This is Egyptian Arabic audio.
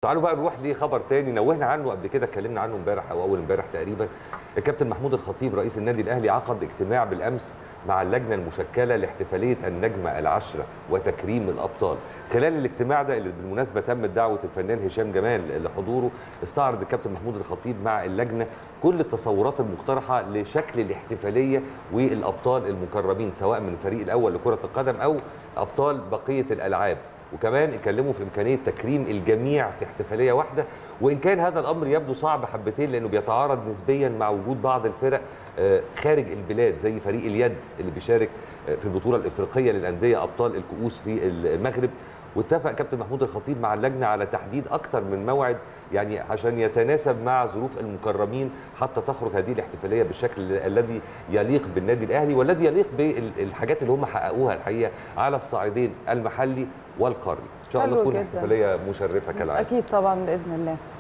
تعالوا بقى نروح لخبر تاني نوهنا عنه قبل كده اتكلمنا عنه امبارح او اول امبارح تقريبا الكابتن محمود الخطيب رئيس النادي الاهلي عقد اجتماع بالامس مع اللجنه المشكله لاحتفاليه النجمه العشره وتكريم الابطال خلال الاجتماع ده اللي بالمناسبه تمت دعوه الفنان هشام جمال لحضوره استعرض الكابتن محمود الخطيب مع اللجنه كل التصورات المقترحه لشكل الاحتفاليه والابطال المكرمين سواء من الفريق الاول لكره القدم او ابطال بقيه الالعاب وكمان اتكلموا في امكانيه تكريم الجميع في احتفاليه واحده وان كان هذا الامر يبدو صعب حبتين لانه بيتعارض نسبيا مع وجود بعض الفرق آه، خارج البلاد زي فريق اليد اللي بيشارك آه، في البطوله الافريقيه للانديه ابطال الكؤوس في المغرب واتفق كابتن محمود الخطيب مع اللجنه على تحديد اكثر من موعد يعني عشان يتناسب مع ظروف المكرمين حتى تخرج هذه الاحتفاليه بالشكل الذي يليق بالنادي الاهلي والذي يليق بالحاجات اللي هم حققوها الحقيقه على الصعيدين المحلي والقاري ان شاء الله حلو تكون جداً. احتفاليه مشرفه كالعاده اكيد طبعا باذن الله